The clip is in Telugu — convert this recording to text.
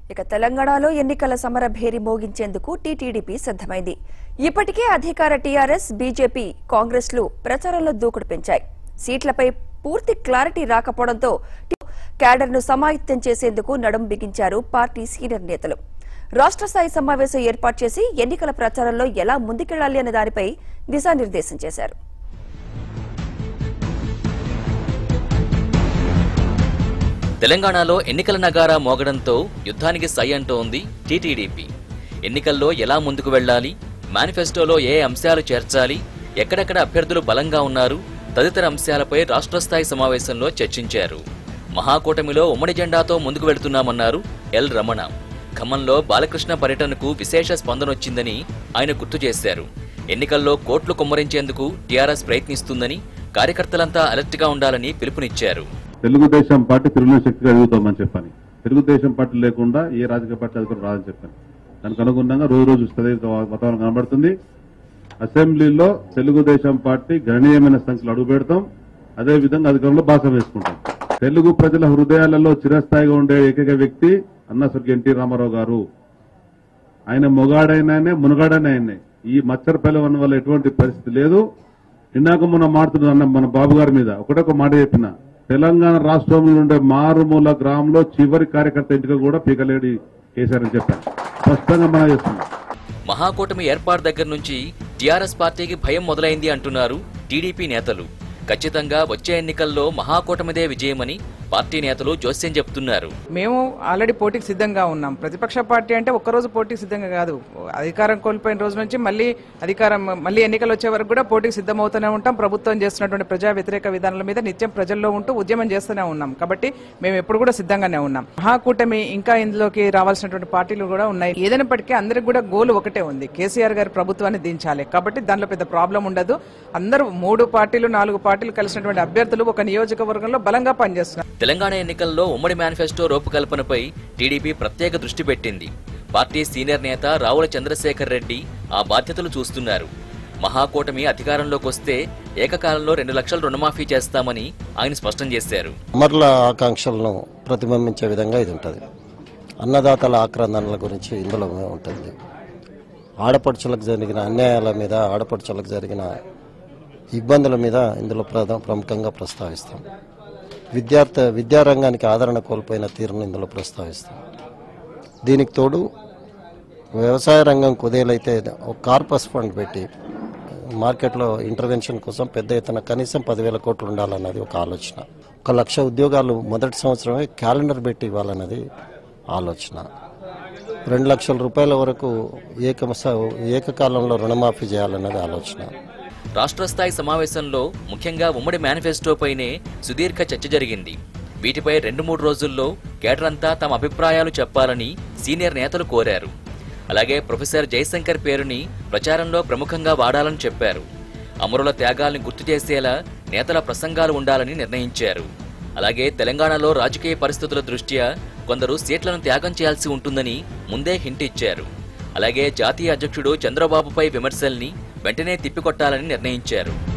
ఇక తెలంగాణలో ఎన్నికల సమర భేరి మోగించేందుకు టీటీడీపీ సిద్దమైంది ఇప్పటికే అధికార టీఆర్ఎస్ బీజేపీ కాంగ్రెస్లు ప్రచారంలో దూకుడు పెంచాయి సీట్లపై పూర్తి క్లారిటీ రాకపోవడంతో క్యాడర్ను సమాయత్తం చేసేందుకు నడుం బిగించారు పార్టీ సీనియర్ నేతలు రాష్ట్ర స్థాయి సమావేశం ఏర్పాటు చేసి ఎన్నికల ప్రచారంలో ఎలా ముందుకెళ్లాలి అనే దానిపై దిశానిర్దేశం చేశారు తెలంగాణలో ఎన్నికల నగారా మోగడంతో యుద్ధానికి సై అంటోంది టీటీడీపీ ఎన్నికల్లో ఎలా ముందుకు వెళ్లాలి మేనిఫెస్టోలో ఏ అంశాలు చేర్చాలి ఎక్కడెక్కడ అభ్యర్థులు బలంగా ఉన్నారు తదితర అంశాలపై రాష్ట్ర స్థాయి సమావేశంలో చర్చించారు మహాకూటమిలో ఉమ్మడి జెండాతో ముందుకు వెళుతున్నామన్నారు ఎల్ రమణ ఖమ్మంలో బాలకృష్ణ పర్యటనకు విశేష స్పందనొచ్చిందని ఆయన గుర్తు చేశారు ఎన్నికల్లో కోట్లు కుమ్మరించేందుకు టీఆర్ఎస్ ప్రయత్నిస్తుందని కార్యకర్తలంతా అలర్ట్గా ఉండాలని పిలుపునిచ్చారు తెలుగుదేశం పార్టీ తిరుగులేని శక్తిగా ఎదుగుతామని చెప్పని తెలుగుదేశం పార్టీ లేకుండా ఏ రాజకీయ పార్టీ అధికారం రాదని చెప్పాను దానికి అనుగుణంగా రోజు రోజు స్థితి వాతావరణం కనబడుతుంది అసెంబ్లీలో తెలుగుదేశం పార్టీ గణనీయమైన సంఖ్యలో అడుగు పెడతాం అదేవిధంగా అధికారంలో భాష వేసుకుంటాం తెలుగు ప్రజల హృదయాలలో చిరస్థాయిగా ఉండే ఏకైక వ్యక్తి అన్న స్వర్గీయ ఎన్టీ రామారావు గారు ఆయన మొగాడైనానే మునగాడైనా ఈ మచ్చరపల్లి ఉన్న వల్ల ఎటువంటి పరిస్థితి లేదు ఇందాక మొన్న మాడుతున్న అన్న మన బాబు గారి మీద ఒకటొక మాట చెప్పిన తెలంగాణ రాష్ట్రంలో ఉండే మారుమూల గ్రామంలో చివరి కార్యకర్త ఇంటికి కూడా పీకలేడి కేసీఆర్ అని చెప్పాను స్పష్టంగా మనం చేస్తున్నాం మహాకూటమి ఏర్పాటు దగ్గర నుంచి టీఆర్ఎస్ పార్టీకి భయం మొదలైంది అంటున్నారు టీడీపీ నేతలు ఖచ్చితంగా వచ్చే ఎన్నికల్లో మహాకూటమిదే విజయమని పార్టీ నేతలు జోస్యం చెప్తున్నారు మేము ఆల్రెడీ పోటీకి సిద్ధంగా ఉన్నాం ప్రతిపక్ష పార్టీ అంటే ఒక్కరోజు పోటీకి సిద్ధంగా కాదు అధికారం కోల్పోయిన రోజు నుంచి మళ్ళీ అధికారం మళ్ళీ ఎన్నికలు వచ్చే వరకు కూడా పోటీకి సిద్ధమవుతూనే ఉంటాం ప్రభుత్వం చేస్తున్నటువంటి ప్రజా వ్యతిరేక విధానాల మీద నిత్యం ప్రజల్లో ఉంటూ ఉద్యమం చేస్తూనే ఉన్నాం కాబట్టి మేము ఎప్పుడు కూడా సిద్ధంగానే ఉన్నాం మహాకూటమి ఇంకా ఇందులోకి రావాల్సినటువంటి పార్టీలు కూడా ఉన్నాయి ఏదైనప్పటికీ అందరికి కూడా గోల్ ఒకటే ఉంది కేసీఆర్ గారి ప్రభుత్వాన్ని దించాలి కాబట్టి దానిలో పెద్ద ప్రాబ్లం ఉండదు అందరూ మూడు పార్టీలు నాలుగు పార్టీలు కలిసినటువంటి అభ్యర్థులు ఒక నియోజకవర్గంలో బలంగా పనిచేస్తున్నారు తెలంగాణ ఎన్నికల్లో ఉమ్మడి మేనిఫెస్టో రూపకల్పనపై టీడీపీ ప్రత్యేక దృష్టి పెట్టింది పార్టీ సీనియర్ నేత రావుల చంద్రశేఖర్ రెడ్డి ఆ బాధ్యతలు చూస్తున్నారు మహాకూటమి అధికారంలోకి వస్తే ఏకకాలంలో రెండు లక్షల రుణమాఫీ చేస్తామని ఆయన స్పష్టం చేశారు అమరుల ఆకాంక్షలను ప్రతిబింబించే విధంగా ఇది ఉంటుంది అన్నదాతల ఆక్రందనల గురించి ఇందులో ఉంటుంది ఆడపడుచులకు జరిగిన అన్యాయాల మీద ఆడపడుచులకు జరిగిన ఇబ్బందుల మీద ఇందులో ప్రధ ప్రముఖంగా ప్రస్తావిస్తాం విద్యార్థి విద్యారంగానికి ఆదరణ కోల్పోయిన తీరును ఇందులో ప్రస్తావిస్తాం దీనికి తోడు వ్యవసాయ రంగం కుదేలైతే ఒక కార్పస్ ఫండ్ పెట్టి మార్కెట్లో ఇంటర్వెన్షన్ కోసం పెద్ద ఎత్తున కనీసం పదివేల కోట్లు ఉండాలన్నది ఒక ఆలోచన ఒక లక్ష ఉద్యోగాలు మొదటి సంవత్సరమే క్యాలెండర్ పెట్టి ఇవ్వాలన్నది ఆలోచన రెండు లక్షల రూపాయల వరకు ఏక ఏకకాలంలో రుణమాఫీ చేయాలన్నది ఆలోచన రాష్ట్ర స్థాయి సమావేశంలో ముఖ్యంగా ఉమ్మడి మేనిఫెస్టోపైనే సుదీర్ఘ చర్చ జరిగింది వీటిపై రెండు మూడు రోజుల్లో కేడర్ అంతా తమ అభిప్రాయాలు చెప్పాలని సీనియర్ నేతలు కోరారు అలాగే ప్రొఫెసర్ జయశంకర్ పేరుని ప్రచారంలో ప్రముఖంగా వాడాలని చెప్పారు అమరుల త్యాగాల్ని గుర్తు చేసేలా నేతల ప్రసంగాలు ఉండాలని నిర్ణయించారు అలాగే తెలంగాణలో రాజకీయ పరిస్థితుల దృష్ట్యా కొందరు సీట్లను త్యాగం చేయాల్సి ఉంటుందని ముందే హింట్ ఇచ్చారు అలాగే జాతీయ అధ్యక్షుడు చంద్రబాబుపై విమర్శల్ని వెంటనే తిప్పికొట్టాలని నిర్ణయించారు